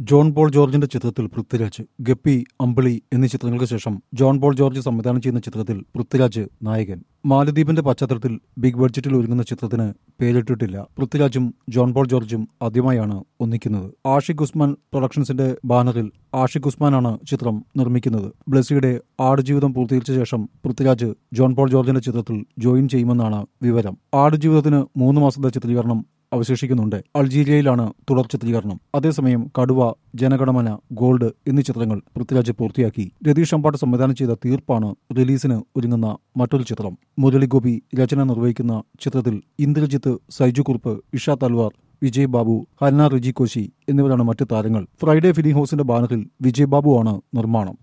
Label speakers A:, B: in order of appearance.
A: John Paul ജോർജിന്റെ ചിത്രത്തിൽ Prithviraj guppy അമ്പിളി എന്നീ ചിത്രങ്ങൾക്ക് ശേഷം ജോൺ പോൾ ജോർജ് സംവിധാനം ചെയ്യുന്ന ചിത്രത്തിൽ പൃഥ്വിരാജ് നായകൻ മാലദ്വീപിന്റെ പശ്ചാത്തലത്തിൽ ബിഗ് ബഡ്ജറ്റിൽ ഒരുങ്ങുന്ന ചിത്രത്തിന് പേരിട്ടിട്ടില്ല പൃഥ്വിരാജും ജോൺ പോൾ ജോർജും ആദ്യമായാണ് ഒന്നിക്കുന്നത് ആഷിഖ് ഉസ്മാൻ പ്രൊഡക്ഷൻസിന്റെ ബാനറിൽ ആഷിഖ് ഉസ്മാനാണ് ചിത്രം നിർമ്മിക്കുന്നത് ബ്ലസ്സിയുടെ ആടുജീവിതം പൂർത്തീകരിച്ച ശേഷം പൃഥ്വിരാജ് ജോൺ പോൾ ജോർജിന്റെ ചിത്രത്തിൽ ജോയിൻ ചെയ്യുമെന്നാണ് വിവരം ആടുജീവിതത്തിന് മൂന്ന് മാസത്തെ ചിത്രീകരണം അവശേഷിക്കുന്നുണ്ട് അൾജീരിയയിലാണ് തുടർ ചിത്രീകരണം അതേസമയം കടുവ ജനഗണമന ഗോൾഡ് എന്നീ ചിത്രങ്ങൾ പൃഥ്വിരാജ് പൂർത്തിയാക്കി രതീഷ് അമ്പാട്ട് സംവിധാനം ചെയ്ത തീർപ്പാണ് റിലീസിന് ഒരുങ്ങുന്ന മറ്റൊരു ചിത്രം മുരളിഗോപി രചന നിർവഹിക്കുന്ന ചിത്രത്തിൽ ഇന്ദ്രജിത്ത് സൈജു കുറുപ്പ് ഇഷ തൽവാർ വിജയ് ബാബു ഹന്ന റിജി കോശി എന്നിവരാണ് മറ്റ് താരങ്ങൾ ഫ്രൈഡേ ഫിലിം ഹൗസിന്റെ ബാനറിൽ വിജയ് ബാബു ആണ് നിർമ്മാണം